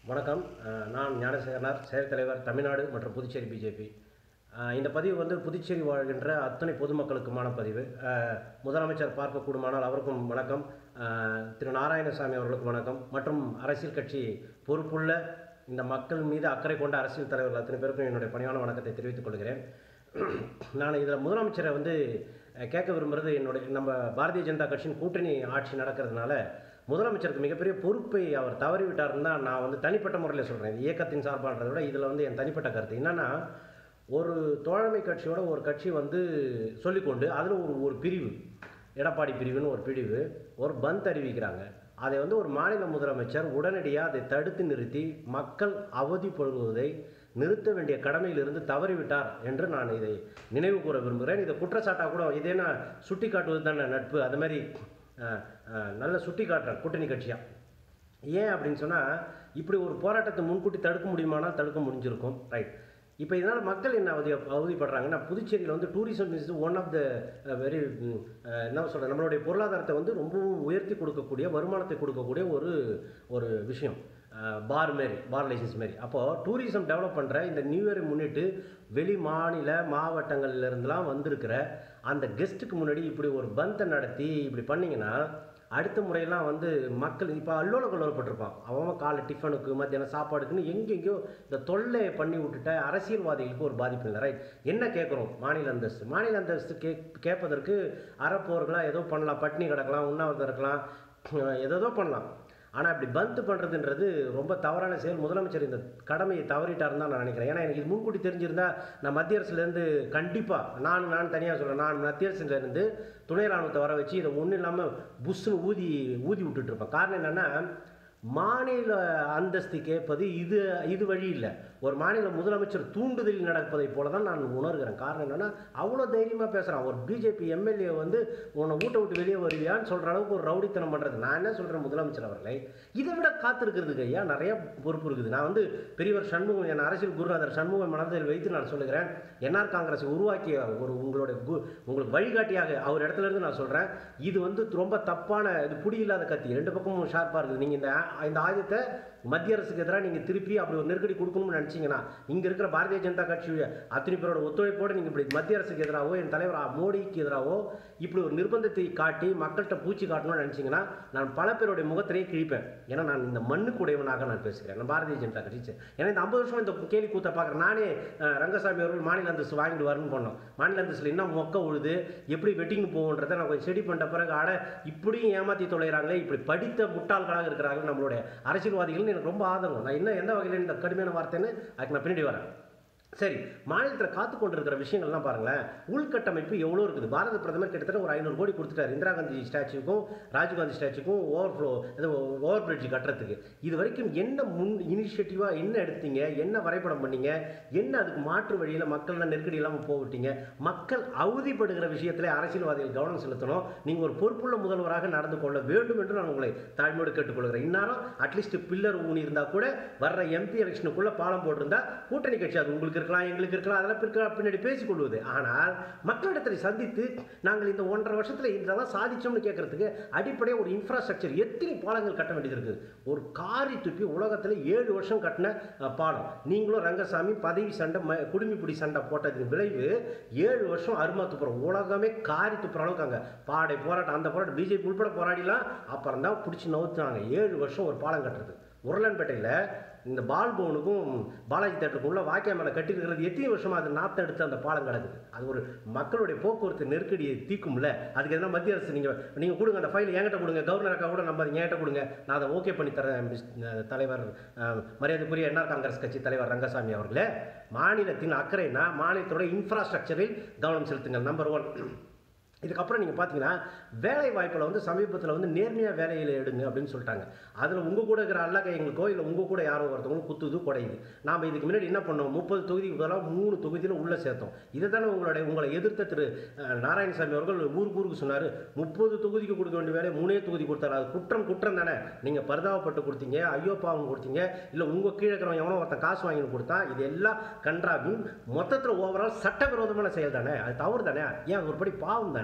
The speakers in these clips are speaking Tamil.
வணக்கம் அஹ், நான் ஞானசேகரனார் செயல் தலைவர் தமிழ்நாடு மற்றும் புதுச்சேரி பிஜேபி இந்த பதிவு வந்து புதுச்சேரி வாழ்கின்ற அத்தனை பொதுமக்களுக்குமான பதிவு அஹ், முதலமைச்சர் பார்க்கக்கூடுமானால் அவருக்கும் வணக்கம் அஹ், திரு நாராயணசாமி அவர்களுக்கும் வணக்கம் மற்றும் அரசியல் கட்சி பொறுப்புள்ள இந்த மக்கள் மீது அக்கறை கொண்ட அரசியல் தலைவர்கள் அத்தனை பேருக்கும் என்னுடைய பணியான வணக்கத்தை தெரிவித்துக் கொள்கிறேன் நான் இதில் முதலமைச்சரை வந்து அஹ், கேட்க விரும்புகிறது என்னுடைய நம்ம பாரதிய ஜனதா கட்சியின் கூட்டணி ஆட்சி நடக்கிறதுனால முதலமைச்சருக்கு மிகப்பெரிய பொறுப்பை அவர் தவறிவிட்டாருன்னு தான் நான் வந்து தனிப்பட்ட முறையில் சொல்கிறேன் இது இயக்கத்தின் சார்பான்றதை விட இதில் வந்து என் தனிப்பட்ட கருத்து என்னன்னா ஒரு தோழமை கட்சியோட ஒரு கட்சி வந்து சொல்லிக்கொண்டு அதில் ஒரு ஒரு பிரிவு எடப்பாடி பிரிவுன்னு ஒரு பிரிவு ஒரு பந்த் அறிவிக்கிறாங்க அதை வந்து ஒரு மாநில முதலமைச்சர் உடனடியாக அதை தடுத்து நிறுத்தி மக்கள் அவதிப்படுவதை நிறுத்த வேண்டிய கடமையிலிருந்து தவறிவிட்டார் என்று நான் இதை நினைவு கூற விரும்புகிறேன் இதை குற்றச்சாட்டாக கூட இதே நான் சுட்டி காட்டுவது தானே நட்பு அது மாதிரி அஹ், அஹ், நல்ல சுட்டி காட்டுறேன் கூட்டணி கட்சியாக ஏன் அப்படின்னு சொன்னால் இப்படி ஒரு போராட்டத்தை முன்கூட்டி தடுக்க முடியுமானால் தடுக்க முடிஞ்சிருக்கும் ரைட் இப்போ இதனால் மக்கள் என்ன அவதி அவதிப்படுறாங்கன்னா புதுச்சேரியில் வந்து tourism is one of the very என்ன சொல்கிறது நம்மளுடைய பொருளாதாரத்தை வந்து ரொம்பவும் உயர்த்தி கொடுக்கக்கூடிய வருமானத்தை கொடுக்கக்கூடிய ஒரு ஒரு விஷயம் பார் மாரி பார் லைசன்ஸ் மாரி அப்போது டூரிசம் டெவலப் பண்ணுற இந்த நியூ இயரை முன்னிட்டு வெளி மாநில மாவட்டங்கள்ல இருந்துலாம் வந்திருக்கிற அந்த கெஸ்ட்டுக்கு முன்னாடி இப்படி ஒரு பந்தை நடத்தி இப்படி பண்ணிங்கன்னா அடுத்த முறையெல்லாம் வந்து மக்கள் இப்போ அல்லோல கல்லோலப்பட்டிருப்பான் அவன் காலை டிஃபனுக்கு மத்தியானம் சாப்பாடுக்குன்னு எங்கெங்கேயோ இந்த தொல்லையை பண்ணி விட்டுட்ட அரசியல்வாதிகளுக்கு ஒரு பாதிப்பு இல்லை ரைட் என்ன கேட்குறோம் மாநில அந்தஸ்து மாநில அந்தஸ்து கே கேட்பதற்கு அறப்போர்களாக ஏதோ பண்ணலாம் பட்னி கிடக்கலாம் உண்ணாவிரதம் இருக்கலாம் ஏதோ பண்ணலாம் ஆனால் இப்படி பந்த் பண்ணுறதுன்றது ரொம்ப தவறான செயல் முதலமைச்சர் இந்த கடமையை தவறிட்டாருன்னு தான் நான் நினைக்கிறேன் ஏன்னா எனக்கு இது முன்கூட்டி தெரிஞ்சிருந்தா நான் மத்திய அரசுலேருந்து கண்டிப்பாக நான் நான் தனியாக சொல்கிறேன் நான் மத்திய அரசுலேருந்து துணை ராணுவத்தை வர வச்சு இதை ஒன்றும் இல்லாமல் புஷ்ஷுன்னு ஊதி ஊதி விட்டுட்டு இருப்பேன் காரணம் என்னென்னா மாநில அந்தஸ்து கேட்பது இது இது வழி இல்லை ஒரு மாநில முதலமைச்சர் தூண்டுதலில் நடப்பதைப் போல தான் நான் உணர்கிறேன் காரணம் என்னென்னா அவ்வளோ தைரியமாக பேசுகிறான் ஒரு பிஜேபி எம்எல்ஏ வந்து உன்னை வீட்டை விட்டு வெளியே வருவியான்னு சொல்கிற அளவுக்கு ஒரு ரவுடித்தனம் பண்ணுறது நான் என்ன சொல்கிறேன் முதலமைச்சர் அவர்களை இதை விட காத்திருக்கிறதுக்கு ஐயா நிறைய பொறுப்பு இருக்குது நான் வந்து பெரியவர் சண்முகம் என் அரசியல் குருநாதர் சண்முகம் மனதில் வைத்து நான் சொல்லுகிறேன் என்ஆர் காங்கிரஸ் உருவாக்கிய ஒரு உங்களுடைய கு உங்களுக்கு வழிகாட்டியாக அவர் இடத்துல இருந்து நான் சொல்கிறேன் இது வந்து ரொம்ப தப்பான இது புடி இல்லாத கத்தி ரெண்டு பக்கமும் ஷார்ப்பாக இருக்குது நீங்கள் இந்த ஆ- இந்த ஆயுதத்தை மத்திய அரசுக்கு எதிராக நீங்கள் திருப்பி அப்படி ஒரு நெருக்கடி கொடுக்கணும்னு நினச்சிங்கன்னா இங்கே இருக்கிற பாரதிய ஜனதா கட்சி அத்தனை பேரோட ஒத்துழைப்போடு நீங்கள் இப்படி மத்திய அரசுக்கு எதிராகவோ என் தலைவர் ஆ- மோடிக்கு எதிராகவோ இப்படி ஒரு நிர்பந்தத்தை காட்டி மக்கள்கிட்ட பூச்சி காட்டணும்னு நினச்சிங்கன்னா நான் பல பேருடைய முகத்திலேயே கிழிப்பேன் ஏன்னா நான் இந்த மண்ணுக்கு உடையவனாக நான் பேசுகிறேன் நான் பாரதிய ஜனதா கட்சி சே- ஏன்னா இந்த ஐம்பது வருஷம் இந்த கேலி கூத்த பார்க்குறேன் நானே அஹ், ரங்கசாமி அவர்கள் மாநில அந்தஸ்து வாங்கிட்டு வரணும்னு பண்ணோம் மாநில அந்தஸ்தில் என்ன மொக்க உழுது எப்படி வெட்டிங் போகுன்றதை நான் கொஞ்சம் ஸ்டடி பண்ணிட்ட பிறகு அட இப்படியும் ஏமாற்றி தொலைகிறாங்களே இப்படி படித்த முட்டாள்களாக இருக்கிறார்கள் நம்மளுடைய அரசியல்வாதிகள்னு எனக்கு ரொம்ப ஆதங்கம் நான் என்ன எந்த வகையில் இந்த கடுமையான வார்த்தைன்னு அதுக்கு நான் பின்னாடி வரேன் சரி மாநிலத்தில் காத்து கொண்டிருக்கிற விஷயங்கள்லாம் பாருங்களேன் உள்கட்டமைப்பு எவ்வளோ இருக்குது பாரத பிரதமர் கிட்டத்தட்ட ஒரு ஐநூறு கோடி கொடுத்துட்டாரு இந்திரா காந்தி ஸ்டாச்சுக்கும் ராஜீவ்காந்தி ஸ்டாச்சுக்கும் ஓவர் ஃப்ளோ இது ஓவர் பிரிட்ஜ் கட்டுறதுக்கு இது வரைக்கும் என்ன முன் இனிஷியேட்டிவாக என்ன எடுத்தீங்க என்ன வரைபடம் பண்ணீங்க என்ன அதுக்கு மாற்று வழியில் மக்கள்லாம் நெருக்கடி இல்லாமல் போவிட்டீங்க மக்கள் அவதிப்படுகிற விஷயத்தில் அரசியல்வாதிகள் கவனம் செலுத்தணும் நீங்கள் ஒரு பொறுப்புள்ள முதல்வராக நடந்து கொள்ள வேண்டும் என்று நான் உங்களை தாழ்மையோடு கேட்டுக்கொள்கிறேன் இன்னாரும் அட்லீஸ்ட் பில்லர் ஊனி இருந்தால் கூட வர்ற எம்பி எலெக்ஷனுக்குள்ள பாலம் போட்டிருந்தா கூட்டணி கட்சி அது உங்களுக்கு இருக்கலாம் எங்களுக்கு இருக்கலாம் அதெல்லாம் பிற்க- பின்னாடி பேசிக்கொள்வது ஆனால் மக்களிடத்தில் சந்தித்து நாங்கள் இந்த ஒன்றரை வருஷத்தில் இதெல்லாம் சாதிச்சோம்னு கேட்கறதுக்கு அடிப்படையாக ஒரு இன்ஃப்ராஸ்ட்ரக்சர் எத்தனை பாலங்கள் கட்ட வேண்டியது இருக்குது ஒரு காரி துப்பி உலகத்தில் ஏழு வருஷம் கட்டின அஹ், பாலம் நீங்களும் ரங்கசாமி பதவி சண்டை ம குடுமிப்பிடி சண்டை போட்டதின் விளைவு ஏழு வருஷம் அருமா துப்புறோம் உலகமே காரி துப்புற அளவுக்கு அங்கே பாடை போராட்டம் அந்த போராட்டம் பிஜேபி உட்பட போராடிலாம் அப்புறம் தான் பிடிச்சி நவுத்துனாங்க ஏழு வருஷம் ஒரு பாலம் கட்டுறது உருளன்பேட்டையில் இந்த பால்பவனுக்கும் பாலாஜி தேட்டருக்கும் உள்ள வாக்கிய மேலே கட்டியிருக்கிறது எத்தனை வருஷமா அது நாற்று எடுத்து அந்த பாலம் கிடக்குது அது ஒரு மக்களுடைய போக்குவரத்து நெருக்கடியை தீக்கும்ல அதுக்கு எதனா மத்திய அரசு நீங்கள் நீங்கள் கொடுங்க அந்த ஃபைல் என்கிட்ட கொடுங்க கவர்னர் அக்கா கூட நம்பாதீங்க என்கிட்ட கொடுங்க நான் அதை ஓகே பண்ணி தரேன் மிஸ் அஹ், தலைவர் அஹ், மரியாதைக்குரிய என்ஆர் காங்கிரஸ் கட்சி தலைவர் ரங்கசாமி அவர்களே மாநிலத்தின் அக்கறைனா மாநிலத்தோட இன்ஃப்ராஸ்ட்ரக்சரில் கவனம் செலுத்துங்கள் நம்பர் ஒன் இதுக்கப்புறம் நீங்கள் பார்த்தீங்கன்னா வேலை வாய்ப்பில் வந்து சமீபத்தில் வந்து நேர்மையாக வேலையில் எடுங்க அப்படின்னு சொல்லிட்டாங்க அதில் உங்கள் கூட இருக்கிற அல்லக்க எங்களுக்கோ இல்லை உங்கள் கூட யாரோ ஒருத்தவங்களும் குத்துது குடையுது நாம் இதுக்கு முன்னாடி என்ன பண்ணோம் முப்பது தொகுதிக்கு பதிலாக மூணு தொகுதியில் உள்ளே சேர்த்தோம் இதை தானே உங்களுடைய உங்களை எதிர்த்த திரு அஹ், நாராயணசாமி அவர்கள் ஊருக்கு ஊருக்கு சொன்னார் முப்பது தொகுதிக்கு கொடுக்க வேண்டிய வேலையை மூணே தொகுதி கொடுத்தாரு அது குற்றம் குற்றம் தானே நீங்கள் பரிதாபப்பட்டு கொடுத்தீங்க ஐயோ பாவம் கொடுத்தீங்க இல்லை உங்கள் கீழே இருக்கிறவன் எவனோ ஒருத்தன் காசு வாங்கின்னு கொடுத்தான் இது எல்லாம் கன்றாவின் மொத்தத்தில் ஓவரால் சட்டவிரோதமான செயல் தானே அது தவறு தானே ஏன் அது ஒருபடி பாவம் தானே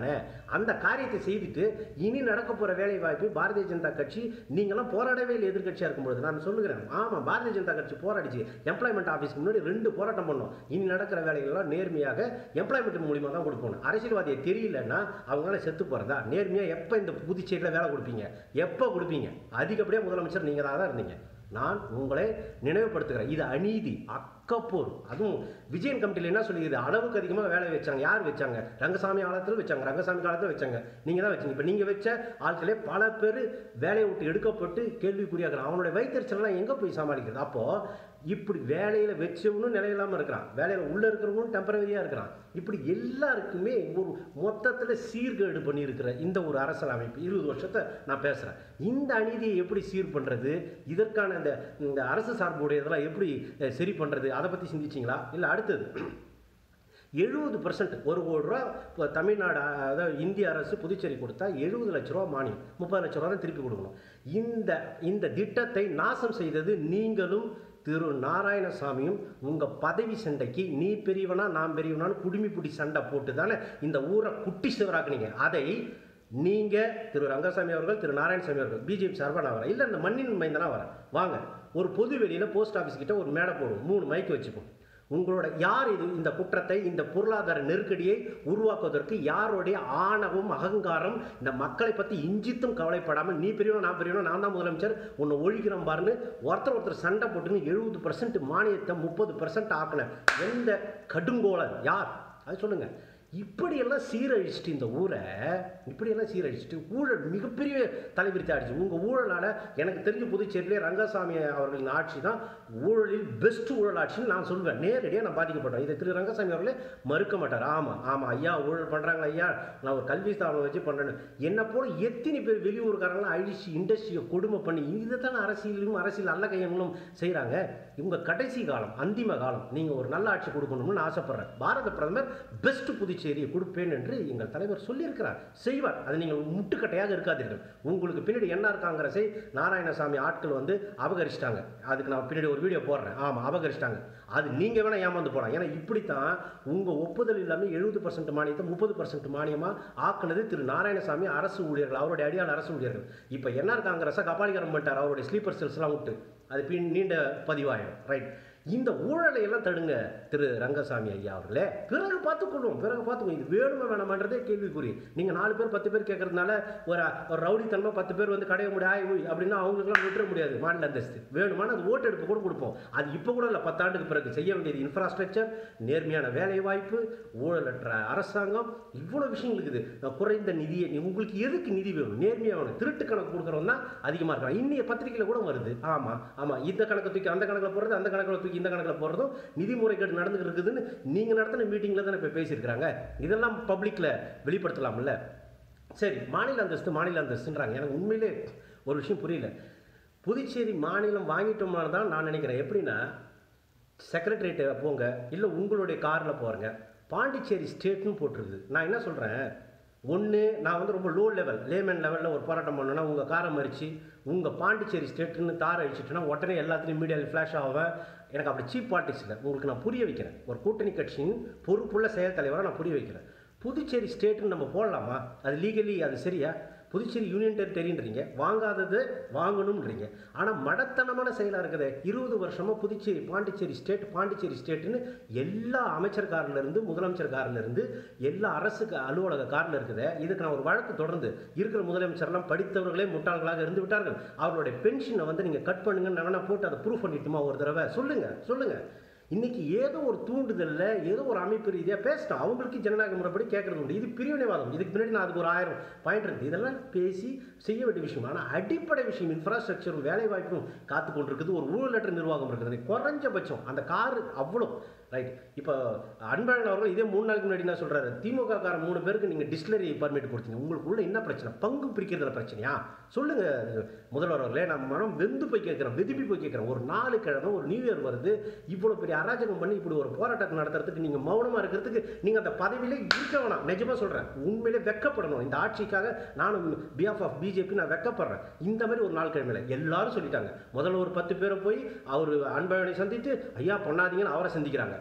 தானே அந்த காரியத்தை செய்துட்டு இனி நடக்க போகிற வேலை வாய்ப்பு பாரதிய ஜனதா கட்சி நீங்களாம் போராடவே இல்லை எதிர்கட்சியாக இருக்கும்பொழுது நான் சொல்லுகிறேன் ஆமாம் பாரதிய ஜனதா கட்சி போராடிச்சு எம்ப்ளாய்மெண்ட் ஆஃபீஸ்க்கு முன்னாடி ரெண்டு போராட்டம் பண்ணோம் இனி நடக்கிற வேலைகள்லாம் நேர்மையாக எம்ப்ளாய்மெண்ட் மூலியமாக தான் கொடுப்போம் அரசியல்வாதியை தெரியலன்னா அவங்களால செத்து போகிறதா நேர்மையாக எப்போ இந்த புதுச்சேரியில் வேலை கொடுப்பீங்க எப்போ கொடுப்பீங்க அதிகப்படியாக முதலமைச்சர் நீங்கள் தான் இருந்தீங்க நான் உங்களை நினைவுபடுத்துகிறேன் இது அநீதி அக்கப்போர் அதுவும் விஜயன் கமிட்டியில் என்ன சொல்லிடுது அளவுக்கு அதிகமாக வேலை வச்சாங்க யார் வச்சாங்க ரங்கசாமி காலத்தில் வச்சாங்க ரங்கசாமி காலத்தில் வச்சாங்க நீங்கள் தான் வச்சீங்க இப்போ நீங்கள் வச்ச ஆட்களே பல பேர் வேலையை விட்டு எடுக்கப்பட்டு கேள்விக்குறியாகிறான் அவனுடைய வைத்தறிச்சலாம் எங்கே போய் சமாளிக்கிறது அப்போது இப்படி வேலையில் வச்சவனும் நிலையில்லாமல் இருக்கிறான் வேலையில் உள்ளே இருக்கிறவனும் டெம்பரவரியாக இருக்கிறான் இப்படி எல்லாருக்குமே ஒரு மொத்தத்தில் சீர்கேடு பண்ணியிருக்கிற இந்த ஒரு அரசியல் அமைப்பு இருபது வருஷத்தை நான் பேசுகிறேன் இந்த அநீதியை எப்படி சீர் பண்ணுறது இதற்கான இந்த இந்த அரசு சார்புடைய இதெல்லாம் எப்படி அஹ், சரி பண்ணுறது அதை பற்றி சிந்திச்சிங்களா இல்லை அடுத்தது எழுபது பர்சன்ட் ஒரு கோடி ரூபா இப்போ தமிழ்நாடு அதாவது இந்திய அரசு புதுச்சேரி கொடுத்தா எழுபது லட்ச ரூபா மானியம் முப்பது லட்ச ரூபா தான் திருப்பி கொடுக்கணும் இந்த இந்த திட்டத்தை நாசம் செய்தது நீங்களும் திரு நாராயணசாமியும் உங்கள் பதவி சண்டைக்கு நீ பெரியவனா நான் பெரியவனான்னு குடுமி பிடி சண்டை போட்டு தானே இந்த ஊரை குட்டி சிவராக்குனீங்க அதை நீங்கள் திரு ரங்கசாமி அவர்கள் திரு நாராயணசாமி அவர்கள் பிஜேபி சார்பாக நான் வரேன் இல்லை இந்த மண்ணின் மைந்தனா வரேன் வாங்க ஒரு பொது வெளியில் போஸ்ட் ஆஃபீஸ் கிட்ட ஒரு மேடை போடுவோம் மூணு மைக்கு வச்சுப்போம் உங்களோட யார் இது இந்த குற்றத்தை இந்த பொருளாதார நெருக்கடியை உருவாக்குவதற்கு யாருடைய ஆணவம் அகங்காரம் இந்த மக்களை பற்றி இஞ்சித்தும் கவலைப்படாமல் நீ பெரியவனா நான் பெரியவனா நான் தான் முதலமைச்சர் உன்னை ஒழிக்கிறோம் பாருன்னு ஒருத்தர் ஒருத்தர் சண்டை போட்டுன்னு எழுபது பர்சன்ட் மானியத்தை முப்பது பர்சன்ட் ஆக்கின எந்த கடுங்கோலன் யார் அது சொல்லுங்க இப்படியெல்லாம் சீரழிச்சிட்டு இந்த ஊரை இப்படியெல்லாம் சீரழிச்சிட்டு ஊழல் மிகப்பெரிய தலைவிரித்து ஆயிடுச்சு உங்கள் ஊழலால் எனக்கு தெரிஞ்ச புதுச்சேரியிலே ரங்கசாமி அவர்களின் ஆட்சி தான் ஊழலில் பெஸ்ட் ஊழல் ஆட்சின்னு நான் சொல்வேன் நேரடியாக நான் பாதிக்கப்பட்டேன் இதை திரு ரங்கசாமி அவர்களே மறுக்க மாட்டார் ஆமாம் ஆமாம் ஐயா ஊழல் பண்ணுறாங்க ஐயா நான் ஒரு கல்வி ஸ்தாபனம் வச்சு பண்ணுறேன்னு என்னை போல எத்தனை பேர் வெளியூருக்காரங்களாம் அழிச்சு இண்டஸ்ட்ரியை கொடுமை பண்ணி இதை தான் அரசியலும் அரசியல் அல்ல கையங்களும் செய்கிறாங்க இவங்க கடைசி காலம் அந்திம காலம் நீங்கள் ஒரு நல்ல ஆட்சி கொடுக்கணும்னு நான் ஆசைப்பட்றேன் பாரத பிரதமர் பெஸ்ட் புதுச்சேரியை கொடுப்பேன் என்று எங்கள் தலைவர் சொல்லியிருக்கிறார் செய்வார் அது நீங்கள் முட்டுக்கட்டையாக இருக்காதீர்கள் உங்களுக்கு பின்னாடி என்ஆர் காங்கிரஸை நாராயணசாமி ஆட்கள் வந்து அபகரிச்சிட்டாங்க அதுக்கு நான் பின்னாடி ஒரு வீடியோ போடுறேன் ஆமாம் அபகரிச்சிட்டாங்க அது நீங்கள் வேணால் ஏமாந்து போகலாம் ஏன்னா இப்படித்தான் உங்கள் ஒப்புதல் இல்லாமல் எழுபது பர்சன்ட் மானியத்தை முப்பது பர்சன்ட் மானியமாக ஆக்குனது திரு நாராயணசாமி அரசு ஊழியர்கள் அவருடைய அடியால் அரசு ஊழியர்கள் இப்போ என்ஆர் காங்கிரஸை கபாலிகரம் பண்ணிட்டார் அவருடைய ஸ்லீப்பர் செல்ஸ்லாம் விட்டு அது பின் நீண்ட பதிவாயிடும் ரைட் இந்த ஊழலை எல்லாம் தடுங்க திரு ரங்கசாமி ஐயா அவர்களே பிறகு பார்த்துக்கொள்வோம் பிறகு பார்த்துக்கோ இது வேணுமா வேணாமான்றதே கேள்விக்குறி நீங்கள் நாலு பேர் பத்து பேர் கேட்கறதுனால ஒரு ஒரு ரவுடித்தனமா பத்து பேர் வந்து கடைய முடியாது ஆய் உய் அப்படின்னா அவங்களுக்குலாம் விட்டுற முடியாது மாநில அந்தஸ்து வேணுமான அது ஓட்டு எடுப்பு கூட கொடுப்போம் அது இப்போ கூட இல்லை பத்தாண்டுக்கு பிறகு செய்ய வேண்டியது இன்ஃப்ராஸ்ட்ரக்சர் நேர்மையான வேலை வாய்ப்பு ஊழலற்ற அரசாங்கம் இவ்வளோ விஷயங்கள் இருக்குது நான் குறைந்த நிதியை உங்களுக்கு எதுக்கு நிதி வேணும் நேர்மையாக வேணும் திருட்டு கணக்கு கொடுக்குறவன் தான் அதிகமாக இருக்கான் இன்னைய பத்திரிக்கையில் கூட வருது ஆமாம் ஆமாம் இந்த கணக்கை தூக்கி அந்த கணக்கில் போடுறது அந்த கணக்கில் தூக்கி இந்த கணக்கில் போடுறதும் நிதி முறைகேடு நடந்துட்டு இருக்குதுன்னு நீங்கள் நடத்தின மீட்டிங்கில் தானே இப்போ பேசியிருக்கிறாங்க இதெல்லாம் பப்ளிக்கில் வெளிப்படுத்தலாம்ல சரி மாநில அந்தஸ்து மாநில அந்தஸ்துன்றாங்க எனக்கு உண்மையிலே ஒரு விஷயம் புரியல புதுச்சேரி மாநிலம் வாங்கிட்டோம்னா தான் நான் நினைக்கிறேன் எப்படின்னா செக்ரட்டரியேட்டு போங்க இல்லை உங்களுடைய காரில் போகிறங்க பாண்டிச்சேரி ஸ்டேட்னு போட்டிருக்குது நான் என்ன சொல்கிறேன் ஒன்று நான் வந்து ரொம்ப லோ லெவல் லேமன் லெவலில் ஒரு போராட்டம் பண்ணேன்னா உங்கள் காரை மறித்து உங்கள் பாண்டிச்சேரி ஸ்டேட்டுன்னு தார அழிச்சிட்டுனா உடனே எல்லாத்துலேயும் மீடியாவில் ஃப்ளாஷ் ஆவேன் எனக்கு அப்படி சீப் பாலிட்டிக்ஸ் இல்லை உங்களுக்கு நான் புரிய வைக்கிறேன் ஒரு கூட்டணி கட்சியின் பொறுப்புள்ள செயல் தலைவராக நான் புரிய வைக்கிறேன் புதுச்சேரி ஸ்டேட்டுன்னு நம்ம போடலாமா அது லீகலி அது சரியா புதுச்சேரி யூனியன் டெரிட்டரின்றீங்க வாங்காதது வாங்கணும்ன்றீங்க ஆனால் மடத்தனமான செயலாக இருக்குது இருபது வருஷமாக புதுச்சேரி பாண்டிச்சேரி ஸ்டேட் பாண்டிச்சேரி ஸ்டேட்டுன்னு எல்லா அமைச்சர் காரில் இருந்து முதலமைச்சர் காரில் இருந்து எல்லா அரசு க- அலுவலக காரில் இருக்குது இதுக்கு நான் ஒரு வழக்கு தொடர்ந்து இருக்கிற முதலமைச்சர்லாம் படித்தவர்களே முட்டாள்களாக இருந்து விட்டார்கள் அவர்களுடைய பென்ஷனை வந்து நீங்கள் கட் பண்ணுங்கன்னு நான் வேணா போட்டு அதை ப்ரூஃப் பண்ணிட்டுமா ஒரு தடவை சொல்லுங்கள் சொல்லுங்கள் இன்னைக்கு ஏதோ ஒரு தூண்டுதல்ல ஏதோ ஒரு அமைப்பு ரீதியாக பேசிட்டோம் அவங்களுக்கு ஜனநாயக முறைப்படி கேட்கறது உண்டு இது பிரிவினைவாதம் இதுக்கு முன்னாடி நான் அதுக்கு ஒரு ஆயிரம் பாயிண்ட் இருக்குது இதெல்லாம் பேசி செய்ய வேண்டிய விஷயம் ஆனால் அடிப்படை விஷயம் இன்ஃப்ராஸ்ட்ரக்சரும் வேலை வாய்ப்பும் காத்து கொண்டிருக்குது ஒரு ஊழலற்ற நிர்வாகம் இருக்குது குறைஞ்சபட்சம் அந்த கார் அவ்வளோ ரைட் இப்போ அன்பழகன் அவர்கள் இதே மூணு நாளுக்கு முன்னாடி என்ன சொல்றாரு திமுக கார மூணு பேருக்கு நீங்கள் டிஸ்டிலரி பர்மிட் கொடுத்தீங்க உங்களுக்கு உள்ள என்ன பிரச்சனை பங்கு பிரிக்கிறதுல பிரச்சனையா சொல்லுங்க முதல்வர் அவர்களே நான் மனம் வெந்து போய் கேட்குறேன் வெதுப்பி போய் கேட்குறேன் ஒரு நாலு கிழமை ஒரு நியூ இயர் வருது இவ்வளோ பெரிய அராஜகம் பண்ணி இப்படி ஒரு போராட்டத்தை நடத்துறதுக்கு நீங்கள் மௌனமாக இருக்கிறதுக்கு நீங்கள் அந்த பதவியிலே இருக்க வேணாம் நிஜமாக சொல்கிறேன் உண்மையிலே வெக்கப்படணும் இந்த ஆட்சிக்காக நானும் பிஎஃப் ஆஃப் பிஜேபி நான் வெக்கப்படுறேன் இந்த மாதிரி ஒரு நாள் கிழமையில எல்லாரும் சொல்லிட்டாங்க முதல்ல ஒரு பத்து பேரை போய் அவர் அன்பழகனை சந்தித்து ஐயா பண்ணாதீங்கன்னு அவரை சந்திக்கிறாங்க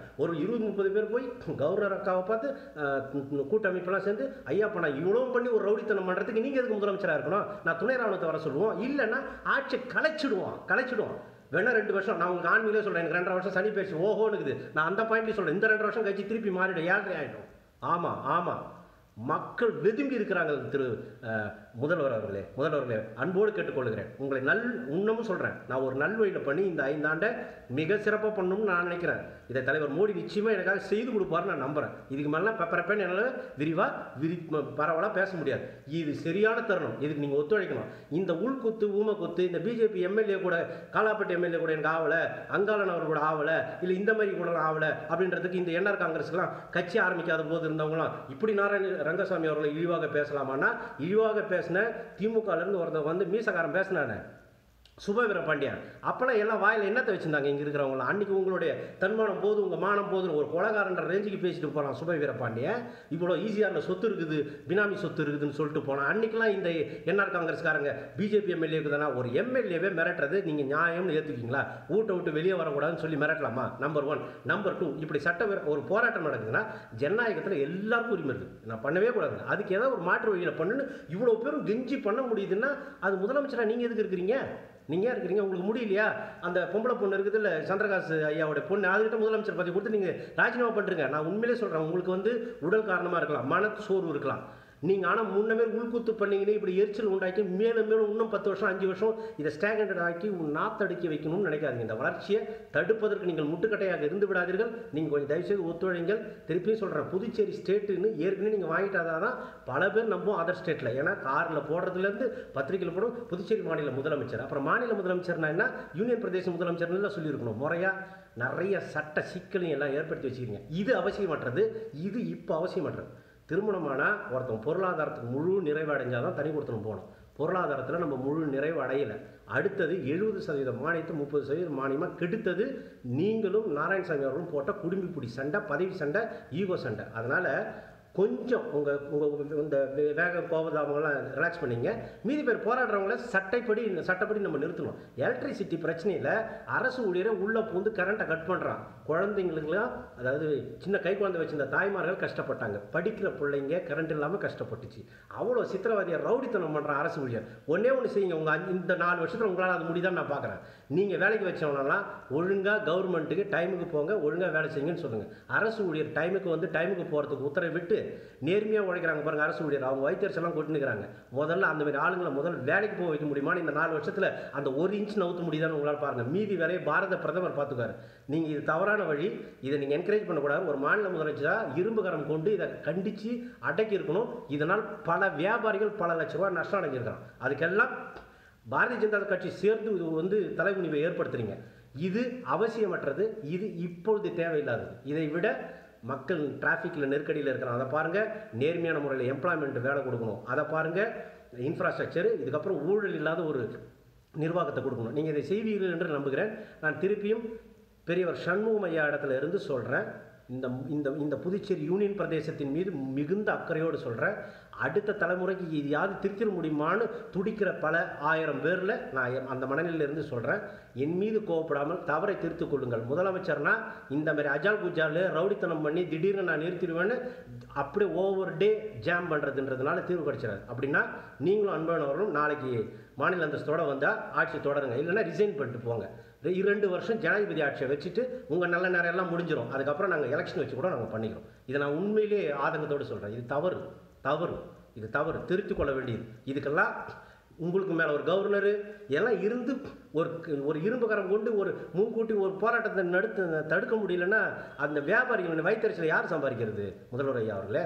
ஒரு இருபது முப்பது பேர் போய் கவர்னர் அக்காவை பார்த்து அஹ், கூட்டமைப்பெல்லாம் சேர்ந்து ஐயா அப்ப நான் இவ்வளோ பண்ணி ஒரு ரவுடித்தனம் பண்ணுறதுக்கு நீங்கள் எதுக்கு முதலமைச்சராக இருக்கணும் நான் துணை ராணுவத்தை வர சொல்லுவோம் இல்லைன்னா ஆட்சி கலைச்சிடுவோம் கலைச்சிடுவோம் வேணா ரெண்டு வருஷம் நான் உங்களுக்கு ஆன்மீகே சொல்கிறேன் எனக்கு ரெண்டரை வருஷம் சனி பேசி ஓஹோனுக்குது நான் அந்த பாயிண்ட்லேயும் சொல்கிறேன் இந்த ரெண்டு வருஷம் கழிச்சு திருப்பி மாறிடும் ஏழரை ஆகிடும் ஆமாம் ஆமாம் மக்கள் வெதும்பி இருக்கிறாங்க திரு அஹ், முதல்வர் அவர்களே முதல்வர்களே அன்போடு கேட்டுக்கொள்கிறேன் உங்களை நல் இன்னமும் சொல்கிறேன் நான் ஒரு நல்வழியில் பண்ணி இந்த ஐந்தாண்டை மிக சிறப்பாக பண்ணணும்னு நான் நினைக்கிறேன் இதை தலைவர் மோடி நிச்சயமாக எனக்காக செய்து கொடுப்பாருன்னு நான் நம்புகிறேன் இதுக்கு மேலாம் பெப்பரப்பேன்னு என்னால் விரிவாக விரி பரவலாக பேச முடியாது இது சரியான தருணம் இதுக்கு நீங்கள் ஒத்துழைக்கணும் இந்த உள்குத்து ஊமக்குத்து இந்த பிஜேபி எம்எல்ஏ கூட காலாப்பட்டி எம்எல்ஏ கூட எனக்கு ஆகலை அங்காளன் அவர் கூட ஆகலை இல்லை இந்த மாதிரி கூட ஆகலை அப்படின்றதுக்கு இந்த என்ஆர் காங்கிரஸ்க்குலாம் கட்சி ஆரம்பிக்காத போது இருந்தவங்களாம் இப்படி நாராயண ரங்கசாமி அவர்களை இழிவாக பேசலாமான்னா இழிவாக பேசின திமுகலேருந்து ஒருத்தர் வந்து மீசக்காரன் பேசினானே சுபவீர பாண்டியன் அப்போல்லாம் எல்லாம் வாயில் என்னத்தை வச்சுருந்தாங்க இங்கே இருக்கிறவங்களாம் அன்றைக்கி உங்களுடைய தன்மானம் போது உங்கள் மானம் போதுன்னு ஒரு கொலகாரன்ற ரேஞ்சுக்கு பேசிட்டு போகிறான் சுபவீர பாண்டியன் இவ்வளோ ஈஸியாக சொத்து இருக்குது பினாமி சொத்து இருக்குதுன்னு சொல்லிட்டு போனான் அன்றைக்கெலாம் இந்த என்ஆர் காங்கிரஸ்காரங்க பிஜேபி எம்எல்ஏக்கு தானே ஒரு எம்எல்ஏவே மிரட்டுறது நீங்கள் நியாயம்னு ஏற்றுக்கிங்களா வீட்டை விட்டு வெளியே வரக்கூடாதுன்னு சொல்லி மிரட்டலாமா நம்பர் ஒன் நம்பர் டூ இப்படி சட்ட விர- ஒரு போராட்டம் நடக்குதுன்னா ஜனநாயகத்தில் எல்லாருக்கும் உரிமை இருக்குது நான் பண்ணவே கூடாது அதுக்கு ஏதாவது ஒரு மாற்று வழியில் பண்ணுன்னு இவ்வளோ பேரும் கெஞ்சி பண்ண முடியுதுன்னா அது முதலமைச்சராக நீங்கள் எதுக்கு இருக்கிறீங்க நீங்கள் ஏன் இருக்கிறீங்க உங்களுக்கு முடியலையா அந்த பொம்பளை பொண்ணு இருக்குது இல்லை சந்திரகாசு ஐயாவோட பொண்ணு அதுக்கிட்ட முதலமைச்சர் பதவி கொடுத்து நீங்கள் ராஜினாமா பண்ணுறீங்க நான் உண்மையிலே சொல்கிறேன் உங்களுக்கு வந்து உடல் காரணமாக இருக்கலாம் மன சோர்வு இருக்கலாம் நீங்கள் ஆனால் முன்னமே உள்குத்து பண்ணீங்கன்னு இப்படி எரிச்சல் உண்டாக்கி மேலும் மேலும் இன்னும் பத்து வருஷம் அஞ்சு வருஷம் இதை ஸ்டாண்டர்ட் ஆக்கி நாத்தடிக்க வைக்கணும்னு நினைக்காதீங்க இந்த வளர்ச்சியை தடுப்பதற்கு நீங்கள் முட்டுக்கட்டையாக இருந்து விடாதீர்கள் நீங்கள் கொஞ்சம் தயவுசெய்து ஒத்துழைங்கள் திருப்பியும் சொல்கிறேன் புதுச்சேரி ஸ்டேட்டுன்னு ஏற்கனவே நீங்கள் வாங்கிட்டாதான் தான் பல பேர் நம்பும் அதர் ஸ்டேட்டில் ஏன்னா காரில் போடுறதுலேருந்து பத்திரிக்கையில் போடும் புதுச்சேரி மாநில முதலமைச்சர் அப்புறம் மாநில முதலமைச்சர்னா என்ன யூனியன் பிரதேச முதலமைச்சர்னு சொல்லியிருக்கணும் முறையாக நிறைய சட்ட சிக்கலையும் எல்லாம் ஏற்படுத்தி வச்சுக்கிறீங்க இது அவசியமற்றது இது இப்போ அவசியமற்றது திருமணமானா ஒருத்தன் பொருளாதாரத்துக்கு முழு நிறைவு அடைஞ்சால் தான் தனி கொடுத்தணும் போகணும் பொருளாதாரத்தில் நம்ம முழு நிறைவு அடையலை அடுத்தது எழுபது சதவீத மானியத்தை முப்பது சதவீதம் மானியமாக கெடுத்தது நீங்களும் நாராயணசாமி அவர்களும் போட்ட குடும்பிப்பிடி சண்டை பதவி சண்டை ஈகோ சண்டை அதனால் கொஞ்சம் உங்கள் உங்கள் இந்த வே- வேக கோபதாபங்கள்லாம் ரிலாக்ஸ் பண்ணீங்க மீதி பேர் போராடுறவங்கள சட்டைப்படி சட்டப்படி நம்ம நிறுத்தணும் எலக்ட்ரிசிட்டி பிரச்சனையில் அரசு ஊழியரை உள்ளே பூந்து கரண்ட்டை கட் பண்ணுறான் குழந்தைங்களுக்குலாம் அதாவது சின்ன கை குழந்தை வச்சிருந்த தாய்மார்கள் கஷ்டப்பட்டாங்க படிக்கிற பிள்ளைங்க கரண்ட் இல்லாமல் கஷ்டப்பட்டுச்சு அவ்வளோ சித்திரவதையை ரவுடித்தனம் பண்ணுற அரசு ஊழியர் ஒன்றே ஒன்று செய்யுங்க உங்கள் இந்த நாலு வருஷத்தில் உங்களால் அது முடியுதான்னு நான் பார்க்குறேன் நீங்கள் வேலைக்கு வச்சவனெல்லாம் ஒழுங்காக கவர்மெண்ட்டுக்கு டைமுக்கு போங்க ஒழுங்காக வேலை செய்யுங்கன்னு சொல்லுங்கள் அரசு ஊழியர் டைமுக்கு வந்து டைமுக்கு போகிறதுக்கு உத்தரவிட்டு நேர்மையாக உழைக்கிறாங்க பாருங்க அரசு ஊழியர் அவங்க வைத்தியர்ஸ் எல்லாம் கொட்டுனுக்கிறாங்க முதல்ல அந்த மாதிரி ஆளுங்களை முதல் வேலைக்கு போக வைக்க முடியுமான்னு இந்த நாலு வருஷத்தில் அந்த ஒரு இன்ச் நவுத்த முடியுதான்னு உங்களால் பாருங்கள் மீதி வேலையை பாரத பிரதமர் பார்த்துக்காரு நீங்கள் இது தவறான வழி இதை நீங்கள் என்கரேஜ் பண்ணக்கூடாது ஒரு மாநில முதலமைச்சராக இரும்பு கரம் கொண்டு இதை கண்டித்து அடக்கி இருக்கணும் இதனால் பல வியாபாரிகள் பல லட்ச ரூபாய் நஷ்டம் அடைஞ்சிருக்காங்க அதுக்கெல்லாம் பாரதிய ஜனதா கட்சி சேர்ந்து இது வந்து தலைகுனிவை ஏற்படுத்துறீங்க இது அவசியமற்றது இது இப்பொழுது தேவையில்லாதது இதை விட மக்கள் டிராஃபிக்கில் நெருக்கடியில் இருக்கிறாங்க அதை பாருங்கள் நேர்மையான முறையில் எம்ப்ளாய்மெண்ட் வேலை கொடுக்கணும் அதை பாருங்கள் இன்ஃப்ராஸ்ட்ரக்சர் இதுக்கப்புறம் ஊழல் இல்லாத ஒரு நிர்வாகத்தை கொடுக்கணும் நீங்கள் இதை செய்வீர்கள் என்று நம்புகிறேன் நான் திருப்பியும் பெரியவர் சண்முகம் ஐயா இடத்துல இருந்து சொல்கிறேன் இந்த இந்த இந்த புதுச்சேரி யூனியன் பிரதேசத்தின் மீது மிகுந்த அக்கறையோடு சொல்கிறேன் அடுத்த தலைமுறைக்கு இது யாரு திருத்திட முடியுமான்னு துடிக்கிற பல ஆயிரம் பேரில் நான் என் அந்த மனநிலையில இருந்து சொல்கிறேன் என் மீது கோவப்படாமல் தவறை திருத்திக் கொள்ளுங்கள் முதலமைச்சர்னா இந்த மாதிரி அஜால் குஜால் ரவுடித்தனம் பண்ணி திடீர்னு நான் நிறுத்திடுவேன்னு அப்படியே ஓவர் டே ஜாம் பண்ணுறதுன்றதுனால தீர்வு கிடைச்சிடாது அப்படின்னா நீங்களும் அன்பானவர்களும் நாளைக்கு மாநில அந்தஸ்தோட வந்தால் ஆட்சி தொடருங்க இல்லைன்னா ரிசைன் பண்ணிட்டு போங்க ரெ- இரண்டு வருஷம் ஜனாதிபதி ஆட்சியை வச்சுட்டு உங்கள் நல்ல நேரம் எல்லாம் முடிஞ்சிடும் அதுக்கப்புறம் நாங்கள் எலெக்ஷன் வச்சு கூட நாங்கள் பண்ணிக்கிறோம் இதை நான் உண்மையிலேயே ஆதங்கத்தோடு சொல்கிறேன் இது தவறு தவறு இது தவறு திருத்திக் கொள்ள வேண்டியது இதுக்கெல்லாம் உங்களுக்கு மேலே ஒரு கவர்னரு எல்லாம் இருந்து ஒரு ஒரு இரும்பு கரம் கொண்டு ஒரு முன்கூட்டி ஒரு போராட்டத்தை நடுத்து தடுக்க முடியலன்னா அந்த வியாபாரிகளின் வயிற்றுச்சலை யார் சம்பாதிக்கிறது முதல்வர் ஐயா அவர்களே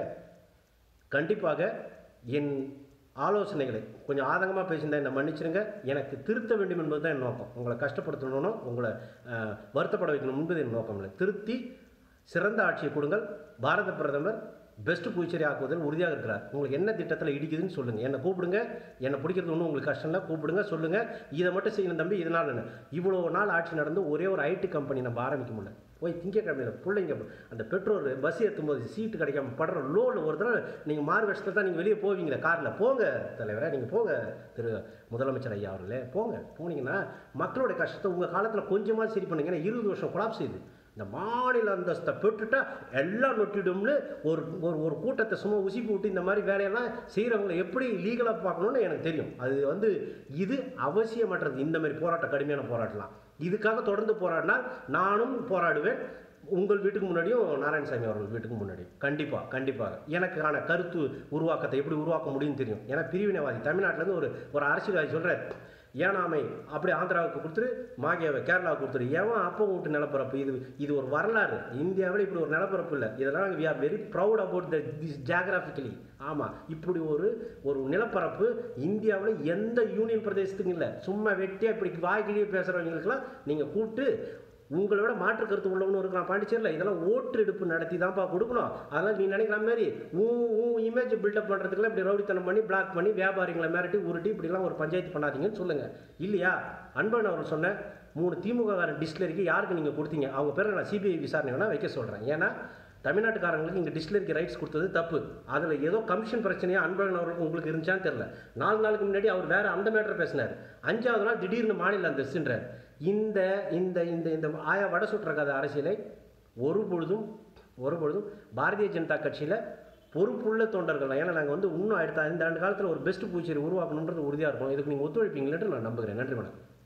கண்டிப்பாக என் ஆலோசனைகளை கொஞ்சம் ஆதங்கமாக பேசியிருந்தா என்னை மன்னிச்சிருங்க எனக்கு திருத்த வேண்டும் என்பது தான் என் நோக்கம் உங்களை கஷ்டப்படுத்தணும்னு உங்களை அஹ், வருத்தப்பட வைக்கணும் என்பது என் நோக்கம் இல்லை திருத்தி சிறந்த ஆட்சியை கொடுங்கள் பாரத பிரதமர் பெஸ்ட் புதுச்சேரி ஆக்குவதில் உறுதியாக இருக்கிறார் உங்களுக்கு என்ன திட்டத்தில் இடிக்குதுன்னு சொல்லுங்கள் என்னை கூப்பிடுங்க என்னை பிடிக்கிறது ஒன்றும் உங்களுக்கு கஷ்டம் இல்லை கூப்பிடுங்க சொல்லுங்கள் இதை மட்டும் செய்யணும் தம்பி இதனால் என்ன இவ்வளோ நாள் ஆட்சி நடந்து ஒரே ஒரு ஐடி கம்பெனி நம்ம ஆரம்பிக்க முடியல போய் திங்கக்கிழமையில் பிள்ளைங்க அந்த பெட்ரோல் பஸ் ஏற்றும்போது சீட்டு கிடைக்காம படுற லோனில் ஒரு தடவை நீங்கள் மாறு வருஷத்தில் தான் நீங்கள் வெளியே போவீங்களே காரில் போங்க தலைவரே நீங்கள் போங்க திரு முதலமைச்சர் ஐயா அவர்களே போங்க போனீங்கன்னா மக்களுடைய கஷ்டத்தை உங்கள் காலத்தில் கொஞ்சமாக சரி பண்ணுங்க ஏன்னா இருபது வருஷம் கொலாப்ஸ் செய்யுது இந்த மாநில அந்தஸ்தை பெற்றுட்டா எல்லாம் நொட்டிடும்னு ஒரு ஒரு ஒரு கூட்டத்தை சும்மா உசி போட்டு இந்த மாதிரி வேலையெல்லாம் செய்கிறவங்களை எப்படி லீகலாக பார்க்கணும்னு எனக்கு தெரியும் அது வந்து இது அவசியமற்றது இந்த மாதிரி போராட்டம் கடுமையான போராட்டலாம் இதுக்காக தொடர்ந்து போராடினா நானும் போராடுவேன் உங்கள் வீட்டுக்கு முன்னாடியும் நாராயணசாமி அவர்கள் வீட்டுக்கு முன்னாடி கண்டிப்பாக கண்டிப்பாக எனக்கான கருத்து உருவாக்கத்தை எப்படி உருவாக்க முடியும்னு தெரியும் ஏன்னா பிரிவினைவாதி தமிழ்நாட்டிலேருந்து ஒரு ஒரு அரசியல்வாதி சொல்கிறார் ஏனாமை அப்படி ஆந்திராவுக்கு கொடுத்துரு மாகியாவை கேரளாவுக்கு கொடுத்துரு ஏன் அப்போ விட்டு நிலப்பரப்பு இது இது ஒரு வரலாறு இந்தியாவில் இப்படி ஒரு நிலப்பரப்பு இல்லை இதெல்லாம் we are very proud about the this geographically ஆமாம் இப்படி ஒரு ஒரு நிலப்பரப்பு இந்தியாவில் எந்த யூனியன் பிரதேசத்துக்கும் இல்லை சும்மா வெட்டியாக இப்படி வாய்க்கிலேயே பேசுகிறவங்களுக்கெல்லாம் நீங்கள் கூப்பிட்டு உங்களை விட மாற்று கருத்து உள்ளவனு இருக்கான் பாண்டிச்சேரியில் இதெல்லாம் ஓட்டு எடுப்பு நடத்தி தான்ப்பா கொடுக்கணும் அதெல்லாம் நீ நினைக்கிற மாதிரி ஊ ஊ இமேஜ் பில்டப் பண்ணுறதுக்குலாம் இப்படி ரவுடித்தனம் பண்ணி பிளாக் பண்ணி வியாபாரிகளை மிரட்டி உருட்டி இப்படிலாம் ஒரு பஞ்சாயத்து பண்ணாதீங்கன்னு சொல்லுங்கள் இல்லையா அன்பன் அவர் சொன்ன மூணு திமுக காரன் டிஸ்டிலரிக்கு யாருக்கு நீங்கள் கொடுத்தீங்க அவங்க பேரை நான் சிபிஐ விசாரணை வேணால் வைக்க சொல்கிறேன் ஏன்னா தமிழ்நாட்டுக்காரங்களுக்கு இங்கே டிஸ்டிலரிக்கு ரைட்ஸ் கொடுத்தது தப்பு அதில் ஏதோ கமிஷன் பிரச்சனையாக அன்பழகன் அவர்களுக்கு உங்களுக்கு இருந்துச்சான்னு தெரில நாலு நாளுக்கு முன்னாடி அவர் வேறு அந்த மேட்டர் பேசினார் அஞ்சாவது நாள் திடீர்னு மாநில அந்தஸ்துன்றார் இந்த இந்த இந்த இந்த ஆயா வடை சுட்டுற கதை அரசியலை ஒரு பொழுதும் ஒரு பொழுதும் பாரதிய ஜனதா கட்சியில் பொறுப்புள்ள தொண்டர்கள் ஏன்னா நாங்கள் வந்து இன்னும் அடுத்த ஐந்து ஆண்டு காலத்தில் ஒரு பெஸ்ட் பூச்சேரி உருவாக்கணுன்றது உறுதியாக இருக்கும் இதுக்கு நீங்கள் ஒத்துழைப்பீங்களேன்னு நான் நம்புகிறேன் நன்றி வணக்கம்